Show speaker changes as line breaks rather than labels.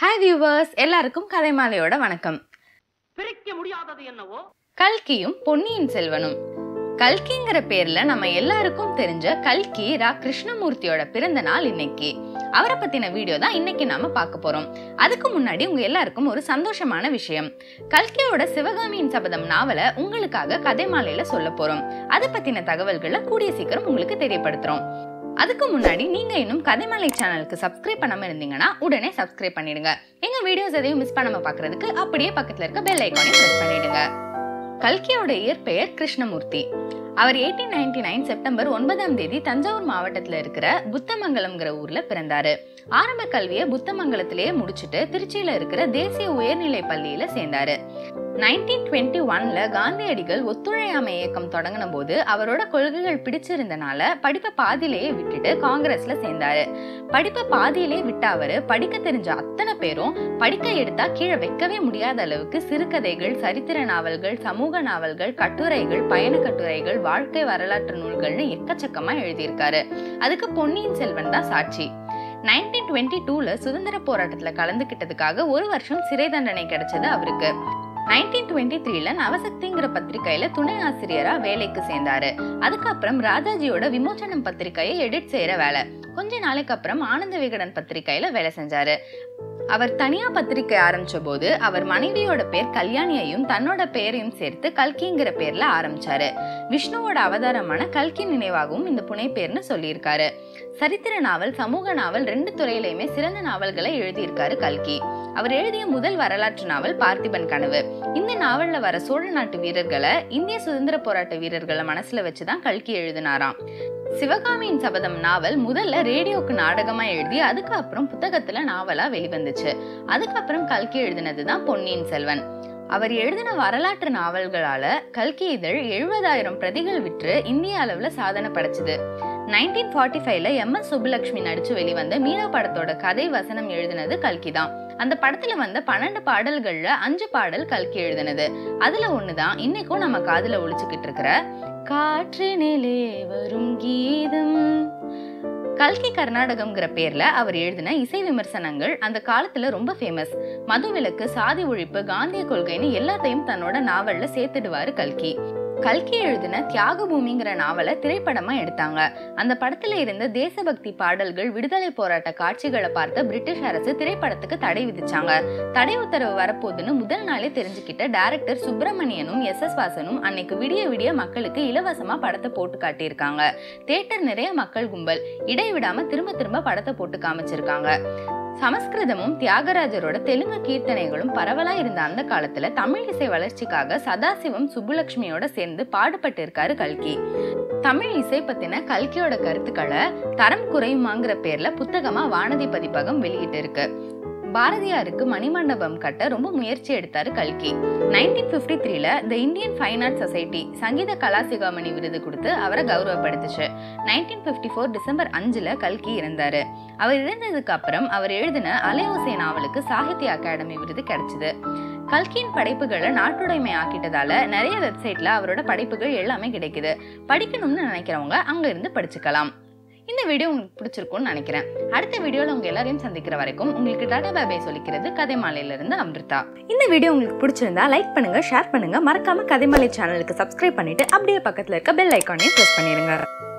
hi viewers எல்லாருக்கும் கலைமாலையோட வணக்கம்
பிரிக்க முடியாதது என்னவோ
கல்கியும் பொன்னியின் செல்வனும் கல்கிங்கிற பேர்ல நம்ம எல்லாருக்கும் தெரிஞ்ச கல்கி ரா கிருஷ்ணமூர்த்தியோட பிறந்த நாள் இன்னைக்கு அவரை பத்தின வீடியோ தான் இன்னைக்கு நாம பார்க்க போறோம் அதுக்கு முன்னாடி உங்க எல்லாருக்கும் ஒரு சந்தோஷமான விஷயம் கல்கியோட சிவகாமியின் சபதம் நாவலை உங்களுக்காக கதை மாலையில சொல்ல போறோம் அதை பத்தின தகவல்களை கூடிய சீக்கிரம் உங்களுக்கு தெரியப்படுத்துறோம் அதுக்கு முன்னாடி நீங்க இன்னும் கதைமலை சேனலுக்கு சப்ஸ்கிரைப் பண்ணாம இருந்தீங்கன்னா உடனே சப்ஸ்கிரைப் பண்ணிடுங்க எங்க வீடியோஸ் எதையும் மிஸ் பண்ணாம பார்க்கிறதுக்கு அப்படியே பக்கத்துல இருக்க பெல் ஐக்கானையும் பிரஸ் பண்ணிடுங்க கல்கியோட இயற்பெயர் கிருஷ்ணமூர்த்தி அவர் எயிட்டீன் நைன்டி நைன் செப்டம்பர் ஒன்பதாம் தேதி தஞ்சாவூர் மாவட்டத்துல இருக்கிற புத்தமங்கலம்ங்கிற ஊர்ல பிறந்தாரு ஆரம்ப கல்வியை புத்தமங்கலத்திலேயே முடிச்சுட்டு திருச்சியில இருக்கிற தேசிய உயர்நிலை பள்ளியில சேர்ந்தாரு நைன்டீன் டுவெண்ட்டி ஒன்ல காந்தியடிகள் ஒத்துழையாமை இயக்கம் தொடங்கின போது அவரோட கொள்கைகள் பிடிச்சிருந்தனால படிப்பை பாதியிலேயே விட்டுட்டு காங்கிரஸ்ல சேர்ந்தாரு படிப்பை பாதியிலேயே விட்ட அவரு படிக்க தெரிஞ்ச அத்தனை பேரும் படிக்க எடுத்தா கீழே வைக்கவே முடியாத அளவுக்கு சிறுகதைகள் சரித்திர நாவல்கள் சமூக நாவல்கள் கட்டுரைகள் பயண கட்டுரைகள் வாழ்க்கை வரலாற்று நூல்கள்னு எக்கச்சக்கமா எழுதியிருக்காரு அதுக்கு பொன்னியின் செல்வன் தான் சாட்சி நைன்டீன் டுவெண்ட்டி டூல சுதந்திர போராட்டத்துல கலந்துக்கிட்டதுக்காக ஒரு வருஷம் சிறை தண்டனை கிடைச்சது அவருக்கு நைன்டீன் டுவெண்ட்டி த்ரீல நவசக்திங்கிற பத்திரிக்கையில துணை ஆசிரியரா வேலைக்கு சேர்ந்தாரு அதுக்கப்புறம் ராஜாஜியோட விமோச்சனம் பத்திரிக்கையை எடிட் செய்யற வேலை கொஞ்ச நாளைக்கு அப்புறம் ஆனந்த விகடன் பத்திரிக்கையில வேலை செஞ்சாரு அவர் தனியா பத்திரிக்கை ஆரம்பிச்ச போது அவர் மனைவியோட பேர் கல்யாணியையும் தன்னோட பெயரையும் சேர்த்து கல்கிங்கிற பேர்ல ஆரம்பிச்சாரு விஷ்ணுவோட அவதாரமான கல்கி நினைவாகவும் இந்த புனை பேர்னு சொல்லியிருக்காரு சரித்திர நாவல் சமூக நாவல் ரெண்டு துறையிலையுமே சிறந்த நாவல்களை எழுதியிருக்காரு கல்கி அவர் எழுதிய முதல் வரலாற்று நாவல் பார்த்திபன் கனவு இந்த நாவல்ல வர சோழ நாட்டு வீரர்களை இந்திய சுதந்திர போராட்ட வீரர்களை மனசுல வச்சுதான் கல்கி எழுதினாராம் சிவகாமியின் சபதம் நாவல் முதல்ல ரேடியோக்கு நாடகமா எழுதி அதுக்கப்புறம் புத்தகத்துல நாவலா வெளிவந்துச்சு அதுக்கப்புறம் கல்கி எழுதினதுதான் பொன்னியின் செல்வன் அவர் எழுதின வரலாற்று நாவல்களால கல்கி இதழ் எழுபதாயிரம் பிரதிகள் விற்று இந்திய அளவுல சாதனை படைச்சது நைன்டீன் ஃபார்ட்டி ஃபைவ்ல எம் எஸ் சுப்புலட்சுமி நடிச்சு வெளிவந்த மீனா படத்தோட கதை வசனம் எழுதினது கல்கி தான் அந்த படத்துல வந்த பன்னெண்டு பாடல்கள்ல அஞ்சு பாடல் கல்கி எழுதினது அதுல ஒண்ணுதான் இன்னைக்கும் நம்ம காதுல ஒழிச்சுக்கிட்டு இருக்கிற காற்றினிலே வரும் கீதம் கல்கி கர்நாடகம்ங்கிற பேர்ல அவர் எழுதின இசை விமர்சனங்கள் அந்த காலத்துல ரொம்ப ஃபேமஸ் மதுவிலக்கு சாதி ஒழிப்பு காந்திய கொள்கைன்னு எல்லாத்தையும் தன்னோட நாவல்ல சேர்த்துடுவாரு கல்கி கல்கி எழுதின தியாக பூமிங்கிற நாவலை திரைப்படமா எடுத்தாங்க அந்த படத்துல இருந்த தேசபக்தி பாடல்கள் விடுதலை போராட்ட காட்சிகளை பார்த்த பிரிட்டிஷ் அரசு திரைப்படத்துக்கு தடை விதிச்சாங்க தடை உத்தரவு வரப்போகுதுன்னு முதல் நாளே தெரிஞ்சுக்கிட்ட டைரக்டர் சுப்பிரமணியனும் எஸ் எஸ் வாசனும் அன்னைக்கு விடிய விடிய மக்களுக்கு இலவசமா படத்தை போட்டு காட்டியிருக்காங்க தேட்டர் நிறைய மக்கள் கும்பல் இடைவிடாம திரும்ப திரும்ப படத்தை போட்டு காமிச்சிருக்காங்க சமஸ்கிருதமும் தியாகராஜரோட தெலுங்கு கீர்த்தனைகளும் பரவலா இருந்த அந்த காலத்துல தமிழ் இசை வளர்ச்சிக்காக சதாசிவம் சுப்புலட்சுமியோட சேர்ந்து பாடுபட்டு இருக்காரு கல்கி தமிழ் இசை பத்தின கல்கியோட கருத்துக்களை தரம் குறையுமாங்கிற பேர்ல புத்தகமா வானதி பதிப்பகம் வெளியிட்டு இருக்கு பாரதியாருக்கு மணிமண்டபம் கட்ட ரொம்ப முயற்சி எடுத்தாரு கல்கி நைன்டீன் பிப்டி த்ரீல the Indian fine art society Sangita Kalasikhamani விருது கொடுத்து அவரை கௌரவப்படுத்துச்சு நைன்டீன் பிப்டி ஃபோர் டிசம்பர் அஞ்சுல கல்கி இறந்தாரு அவர் இறந்ததுக்கு அப்புறம் அவர் எழுதின அலையோசை நாவலுக்கு சாகித்ய அகாடமி விருது கிடைச்சது கல்கியின் படைப்புகளை நாட்டுடைமை ஆக்கிட்டதால நிறைய வெப்சைட்ல அவரோட படைப்புகள் எல்லாமே கிடைக்குது படிக்கணும்னு நினைக்கிறவங்க அங்க இருந்து படிச்சுக்கலாம் இந்த வீடியோ உங்களுக்கு பிடிச்சிருக்கும்னு நினைக்கிறேன் அடுத்த வீடியோல உங்க எல்லாரையும் சந்திக்கிற வரைக்கும் உங்களுக்கு டாடா பாபே சொல்லிக்கிறது கதைமாலையில இருந்து அமிர்தா இந்த வீடியோ உங்களுக்கு பிடிச்சிருந்தா லைக் பண்ணுங்க ஷேர் பண்ணுங்க மறக்காம கதைமாலை சேனலுக்கு சப்ஸ்கிரைப் பண்ணிட்டு அப்படியே பக்கத்துல இருக்க பெல் ஐக்கானையும் பிரஸ் பண்ணிருங்க